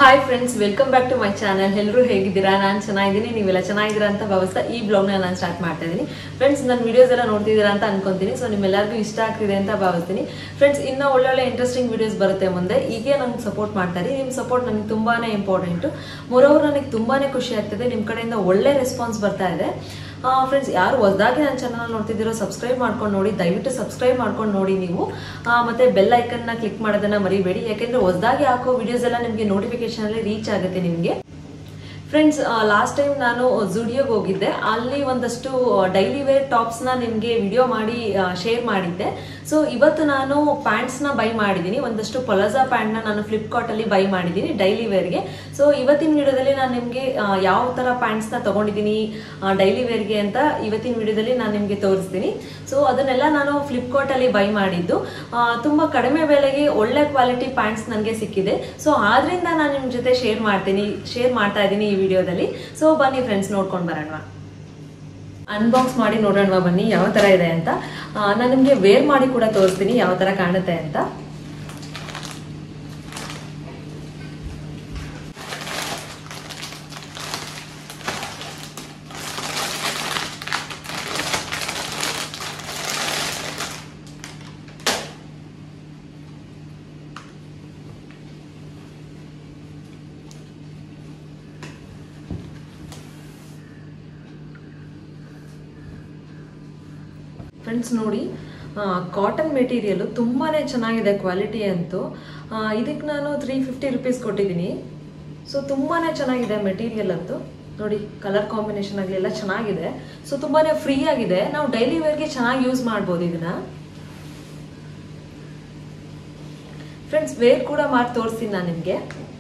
hi friends welcome back to my channel ಎಲ್ಲರೂ ಹೇಗಿದ್ದೀರಾ ನಾನು ಚೆನ್ನಾಗಿದ್ದೀನಿ ನೀವೆಲ್ಲ ಚೆನ್ನಾಗಿದ್ದೀರಾ ಅಂತ ಭಾವಿಸ್ತಾ ಈ ಬ್ಲಾಗ್ನ ನಾನು ಸ್ಟಾರ್ಟ್ ಮಾಡ್ತಾ ಇದ್ದೀನಿ ಫ್ರೆಂಡ್ಸ್ ನನ್ನ ವಿಡಿಯೋಸ್ ಎಲ್ಲ ನೋಡ್ತಿದ್ದೀರಾ ಅಂತ ಅನ್ಕೊಂತೀನಿ ಸೊ ನಿಮ್ಮೆಲ್ಲರಿಗೂ ಇಷ್ಟ ಆಗ್ತಿದೆ ಅಂತ ಭಾವಿಸ್ತೀನಿ ಫ್ರೆಂಡ್ಸ್ ಇನ್ನೂ ಒಳ್ಳೊಳ್ಳೆ ಇಂಟ್ರೆಸ್ಟಿಂಗ್ ವಿಡಿಯೋಸ್ ಬರುತ್ತೆ ಮುಂದೆ ಹೀಗೆ ನಂಗೆ ಸಪೋರ್ಟ್ ಮಾಡ್ತಾರೆ ನಿಮ್ಮ ಸಪೋರ್ಟ್ ನನಗೆ ತುಂಬಾನೇ ಇಂಪಾರ್ಟೆಂಟು ಮೊರೋರು ನನಗೆ ತುಂಬಾನೇ ಖುಷಿ ಆಗ್ತದೆ ನಿಮ್ಮ ಕಡೆಯಿಂದ ಒಳ್ಳೆ ರೆಸ್ಪಾನ್ಸ್ ಬರ್ತಾ ಇದೆ ಫ್ರೆಂಡ್ಸ್ ಯಾರು ಹೊಸದಾಗಿ ನನ್ನ ಚಾನಲ್ ನೋಡ್ತಿದ್ದೀರೋ ಸಬ್ಸ್ಕ್ರೈಬ್ ಮಾಡ್ಕೊಂಡು ನೋಡಿ ದಯವಿಟ್ಟು ಸಬ್ಸ್ಕ್ರೈಬ್ ಮಾಡ್ಕೊಂಡು ನೋಡಿ ನೀವು ಆ, ಮತ್ತೆ ಬೆಲ್ ಐಕನ್ನ ಕ್ಲಿಕ್ ಮಾಡೋದನ್ನ ಮರಿಬೇಡಿ ಯಾಕೆಂದ್ರೆ ಹೊಸದಾಗಿ ಹಾಕೋ ವಿಡಿಯೋಸ್ ಎಲ್ಲ ನಿಮಗೆ ನೋಟಿಫಿಕೇಶನ್ ಅಲ್ಲಿ ರೀಚ್ ಆಗುತ್ತೆ ನಿಮಗೆ ಫ್ರೆಂಡ್ಸ್ ಲಾಸ್ಟ್ ಟೈಮ್ ನಾನು ಜುಡಿಯೋಗೆ ಹೋಗಿದ್ದೆ ಅಲ್ಲಿ ಒಂದಷ್ಟು ಡೈಲಿ ವೇರ್ ಟಾಪ್ಸ್ನ ನಿಮಗೆ ವಿಡಿಯೋ ಮಾಡಿ ಶೇರ್ ಮಾಡಿದ್ದೆ ಸೊ ಇವತ್ತು ನಾನು ಪ್ಯಾಂಟ್ಸ್ನ ಬೈ ಮಾಡಿದ್ದೀನಿ ಒಂದಷ್ಟು ಪೊಲಜಾ ಪ್ಯಾಂಟ್ನ ನಾನು ಫ್ಲಿಪ್ಕಾರ್ಟಲ್ಲಿ ಬೈ ಮಾಡಿದ್ದೀನಿ ಡೈಲಿ ವೇರ್ಗೆ ಸೊ ಇವತ್ತಿನ ವಿಡಿಯೋದಲ್ಲಿ ನಾನು ನಿಮಗೆ ಯಾವ ಥರ ಪ್ಯಾಂಟ್ಸ್ನ ತೊಗೊಂಡಿದ್ದೀನಿ ಡೈಲಿ ವೇರ್ಗೆ ಅಂತ ಇವತ್ತಿನ ವಿಡಿಯೋದಲ್ಲಿ ನಾನು ನಿಮಗೆ ತೋರಿಸ್ತೀನಿ ಸೊ ಅದನ್ನೆಲ್ಲ ನಾನು ಫ್ಲಿಪ್ಕಾರ್ಟಲ್ಲಿ ಬೈ ಮಾಡಿದ್ದು ಆ, ತುಂಬ ಕಡಿಮೆ ಬೆಲೆಗೆ ಒಳ್ಳೆ ಕ್ವಾಲಿಟಿ ಪ್ಯಾಂಟ್ಸ್ ನನಗೆ ಸಿಕ್ಕಿದೆ ಸೊ ಆದ್ರಿಂದ ನಾನು ನಿಮ್ಮ ಜೊತೆ ಶೇರ್ ಮಾಡ್ತೀನಿ ಶೇರ್ ಮಾಡ್ತಾ ಇದ್ದೀನಿ ಈ ವಿಡಿಯೋದಲ್ಲಿ ಸೊ ಬನ್ನಿ ಫ್ರೆಂಡ್ಸ್ ನೋಡ್ಕೊಂಡು ಬರೋಣ ಅನ್ಬಾಕ್ಸ್ ಮಾಡಿ ನೋಡೋಣ ಬನ್ನಿ ಯಾವ ತರ ಇದೆ ಅಂತ ನಾನು ನಿಮಗೆ ವೇರ್ ಮಾಡಿ ಕೂಡ ತೋರಿಸ್ತೀನಿ ಯಾವ ತರ ಕಾಣುತ್ತೆ ಅಂತ ಫ್ರೆಂಡ್ಸ್ ನೋಡಿ ಕಾಟನ್ ಮೆಟೀರಿಯಲ್ ತುಂಬಾನೇ ಚೆನ್ನಾಗಿದೆ ಕ್ವಾಲಿಟಿ ಅಂತೂ ಇದಕ್ಕೆ ನಾನು ತ್ರೀ ಫಿಫ್ಟಿ ರುಪೀಸ್ ಕೊಟ್ಟಿದ್ದೀನಿ ಸೊ ತುಂಬಾನೇ ಚೆನ್ನಾಗಿದೆ ಮೆಟೀರಿಯಲ್ ಅಂತೂ ನೋಡಿ ಕಲರ್ ಕಾಂಬಿನೇಷನ್ ಆಗಲಿ ಎಲ್ಲ ಚೆನ್ನಾಗಿದೆ ಸೊ ತುಂಬಾನೇ ಫ್ರೀ ಆಗಿದೆ ನಾವು ಡೈಲಿ ವೇರ್ಗೆ ಚೆನ್ನಾಗಿ ಯೂಸ್ ಮಾಡ್ಬೋದು ಇದನ್ನ ಫ್ರೆಂಡ್ಸ್ ವೇರ್ ಕೂಡ ಮಾಡಿ ತೋರಿಸ್ತೀನಿ ನಾನು ನಿಮಗೆ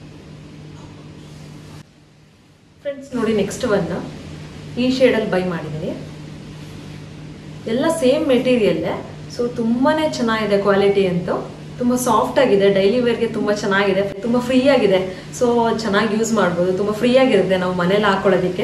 ಫ್ರೆಂಡ್ಸ್ ನೋಡಿ ನೆಕ್ಸ್ಟ್ ಒನ್ ಈ ಶೇಡಲ್ಲಿ ಬೈ ಮಾಡಿದ್ದೀನಿ ಎಲ್ಲ ಸೇಮ್ ಮೆಟೀರಿಯಲ್ ಸೊ ತುಂಬಾನೇ ಚೆನ್ನಾಗಿದೆ ಕ್ವಾಲಿಟಿ ಅಂತೂ ತುಂಬ ಸಾಫ್ಟ್ ಆಗಿದೆ ಡೈಲಿ ವೇರ್ಗೆ ತುಂಬ ಚೆನ್ನಾಗಿದೆ ತುಂಬ ಫ್ರೀ ಆಗಿದೆ ಸೊ ಚೆನ್ನಾಗಿ ಯೂಸ್ ಮಾಡ್ಬೋದು ತುಂಬ ಫ್ರೀ ಆಗಿರುತ್ತೆ ನಾವು ಮನೇಲಿ ಹಾಕೊಳ್ಳೋದಕ್ಕೆ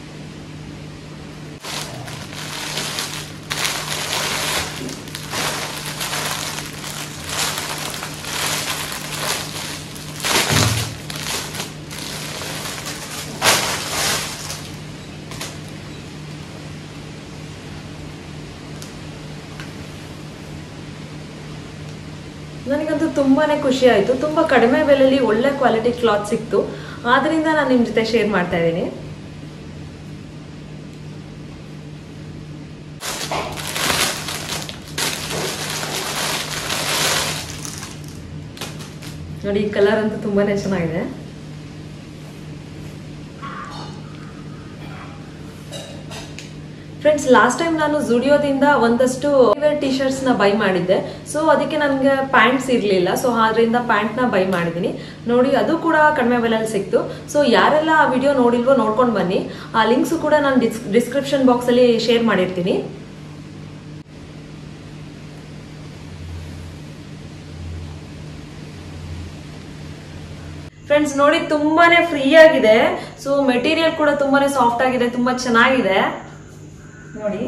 ನನಗಂತೂ ತುಂಬಾನೇ ಖುಷಿ ಆಯಿತು ತುಂಬ ಕಡಿಮೆ ಬೆಲೆಯಲ್ಲಿ ಒಳ್ಳೆ ಕ್ವಾಲಿಟಿ ಕ್ಲಾತ್ ಸಿಕ್ತು ಆದ್ರಿಂದ ನಾನು ನಿಮ್ಮ ಜೊತೆ ಶೇರ್ ಮಾಡ್ತಾ ಇದ್ದೀನಿ ನೋಡಿ ಈ ಕಲರ್ ಅಂತೂ ತುಂಬಾನೇ ಚೆನ್ನಾಗಿದೆ ಫ್ರೆಂಡ್ಸ್ ಲಾಸ್ಟ್ ಟೈಮ್ ನಾನು ಜುಡಿಯೋದಿಂದ ಒಂದಷ್ಟು ಟಿ ಶರ್ಟ್ಸ್ ನ ಬೈ ಮಾಡಿದ್ದೆ ಸೊ ಅದಕ್ಕೆ ನನಗೆ ಪ್ಯಾಂಟ್ಸ್ ಇರಲಿಲ್ಲ ಸೊ ಆದ್ರಿಂದ ಪ್ಯಾಂಟ್ ನ ಬೈ ಮಾಡಿದ್ದೀನಿ ನೋಡಿ ಅದು ಕೂಡ ಕಡಿಮೆ ಬೆಲೆಯಲ್ಲಿ ಸಿಕ್ತು ಸೊ ಯಾರೆಲ್ಲ ಆ ವಿಡಿಯೋ ನೋಡಿಲ್ವೋ ನೋಡ್ಕೊಂಡು ಬನ್ನಿ ಆ ಲಿಂಕ್ಸ್ ಕೂಡ ನಾನು ಡಿಸ್ಕ್ರಿಪ್ಷನ್ ಬಾಕ್ಸ್ ಅಲ್ಲಿ ಶೇರ್ ಮಾಡಿರ್ತೀನಿ ಫ್ರೆಂಡ್ಸ್ ನೋಡಿ ತುಂಬಾನೇ ಫ್ರೀ ಆಗಿದೆ ಸೊ ಮೆಟೀರಿಯಲ್ ಕೂಡ ತುಂಬಾನೇ ಸಾಫ್ಟ್ ಆಗಿದೆ ತುಂಬಾ ಚೆನ್ನಾಗಿದೆ ನೋಡಿ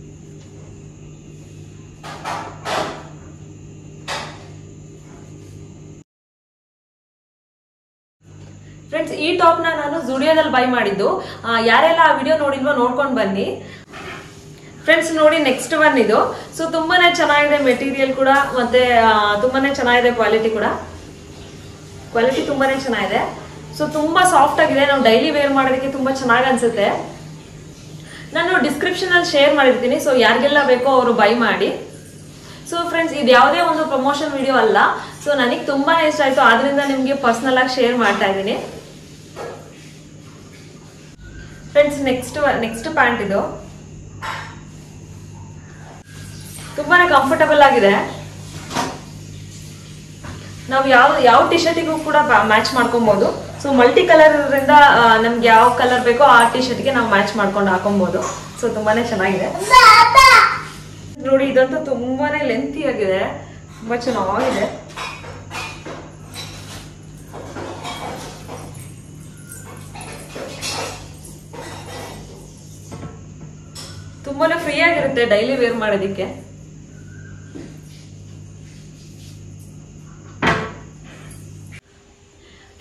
ಫ್ರೆಂಡ್ಸ್ ಈ ಟಾಪ್ ನ ನಾನು ಜುಡಿಯೋದಲ್ಲಿ ಬೈ ಮಾಡಿದ್ದು ಆ, ಯಾರೆಲ್ಲ ಆ ವಿಡಿಯೋ ನೋಡಿಲ್ವೋ ನೋಡ್ಕೊಂಡು ಬನ್ನಿ ಫ್ರೆಂಡ್ಸ್ ನೋಡಿ ನೆಕ್ಸ್ಟ್ ಒನ್ ಇದು ಸೊ ತುಂಬಾನೇ ಚೆನ್ನಾಗಿದೆ ಮೆಟೀರಿಯಲ್ ಕೂಡ ಮತ್ತೆ ಆ, ತುಂಬಾನೇ ಚೆನ್ನಾಗಿದೆ ಕ್ವಾಲಿಟಿ ಕೂಡ ಕ್ವಾಲಿಟಿ ತುಂಬಾನೇ ಚೆನ್ನಾಗಿದೆ ಸೊ ತುಂಬಾ ಸಾಫ್ಟ್ ಆಗಿದೆ ನಾವು ಡೈಲಿ ವೇರ್ ಮಾಡೋದಕ್ಕೆ ತುಂಬಾ ಚೆನ್ನಾಗಿ ಅನ್ಸುತ್ತೆ ನಾನು ಡಿಸ್ಕ್ರಿಪ್ಷನ್ ಅಲ್ಲಿ ಶೇರ್ ಮಾಡಿರ್ತೀನಿ ಸೊ ಯಾರಿಗೆಲ್ಲ ಬೇಕೋ ಅವರು ಬೈ ಮಾಡಿ ಸೊ ಫ್ರೆಂಡ್ಸ್ ಇದು ಯಾವುದೇ ಒಂದು ಪ್ರಮೋಷನ್ ವಿಡಿಯೋ ಅಲ್ಲ ಸೊ ನನಗೆ ತುಂಬಾ ಇಷ್ಟ ಆಯ್ತು ಆದ್ರಿಂದ ನಿಮಗೆ ಪರ್ಸನಲ್ ಆಗಿ ಶೇರ್ ಮಾಡ್ತಾ ಇದ್ದೀನಿ ಫ್ರೆಂಡ್ಸ್ ನೆಕ್ಸ್ಟ್ ನೆಕ್ಸ್ಟ್ ಪ್ಯಾಂಟ್ ಇದು ತುಂಬಾನೇ ಕಂಫರ್ಟಬಲ್ ಆಗಿದೆ ನಾವು ಯಾವ ಯಾವ ಟಿ ಶರ್ಟಿಗೂ ಕೂಡ ಮ್ಯಾಚ್ ಮಾಡ್ಕೊಬಹುದು ಸೊ ಮಲ್ಟಿ ಕಲರ್ ಇರೋದ್ರಿಂದ ಆ, ನಮ್ಗೆ ಯಾವ ಕಲರ್ ಬೇಕೋ ಆ ಟಿ ಶರ್ಟ್ಗೆ ನಾವು ಮ್ಯಾಚ್ ಮಾಡ್ಕೊಂಡು ಹಾಕೊಬಹುದು ಸೊ ತುಂಬಾನೇ ಚೆನ್ನಾಗಿದೆ ನೋಡಿ ಇದಂತೂ ತುಂಬಾನೇ ಲೆಂತಿ ಆಗಿದೆ ತುಂಬಾ ಚೆನ್ನಾಗಿದೆ ತುಂಬಾನೇ ಫ್ರೀ ಆಗಿರುತ್ತೆ ಡೈಲಿ ವೇರ್ ಮಾಡೋದಿಕ್ಕೆ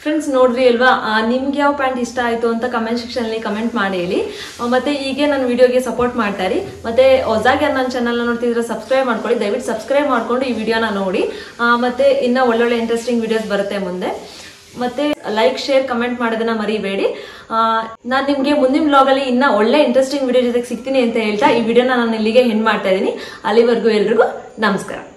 ಫ್ರೆಂಡ್ಸ್ ನೋಡ್ರಿ ಅಲ್ವಾ ಆ, ನಿಮ್ಗೆ ಯಾವ ಪ್ಯಾಂಟ್ ಇಷ್ಟ ಆಯ್ತು ಅಂತ ಕಮೆಂಟ್ ಸೆಕ್ಷನ್ ಅಲ್ಲಿ ಕಮೆಂಟ್ ಮಾಡಿ ಹೇಳಿ ಆ, ಮತ್ತೆ ಹೀಗೆ ನನ್ನ ವಿಡಿಯೋಗೆ ಸಪೋರ್ಟ್ ಮಾಡ್ತಾರಿ ಮತ್ತೆ ಹೊಸಾಗಿ ನನ್ನ ಚಾನಲ್ ನೋಡ್ತಿದ್ರೆ ಸಬ್ಸ್ಕ್ರೈಬ್ ಮಾಡ್ಕೊಳ್ಳಿ ದಯವಿಟ್ಟು ಸಬ್ಸ್ಕ್ರೈಬ್ ಮಾಡ್ಕೊಂಡು ಈ ವಿಡಿಯೋನ ನೋಡಿ ಆ, ಮತ್ತೆ ಇನ್ನ ಒಳ್ಳೊಳ್ಳೆ ಇಂಟ್ರೆಸ್ಟಿಂಗ್ ವಿಡಿಯೋಸ್ ಬರುತ್ತೆ ಮುಂದೆ ಮತ್ತೆ ಲೈಕ್ ಶೇರ್ ಕಮೆಂಟ್ ಮಾಡೋದನ್ನ ಮರಿಬೇಡಿ ನಾನು ನಿಮ್ಗೆ ಮುಂದಿನ ಬ್ಲಾಗ್ ಅಲ್ಲಿ ಇನ್ನ ಒಳ್ಳೆ ಇಂಟ್ರೆಸ್ಟಿಂಗ್ ವಿಡಿಯೋ ಜೊತೆಗೆ ಸಿಗ್ತೀನಿ ಅಂತ ಹೇಳ್ತಾ ಈ ವಿಡಿಯೋನ ನಾನು ಇಲ್ಲಿಗೆ ಹೆಣ್ ಮಾಡ್ತಾ ಇದ್ದೀನಿ ಅಲ್ಲಿವರೆಗೂ ಎಲ್ರಿಗೂ ನಮಸ್ಕಾರ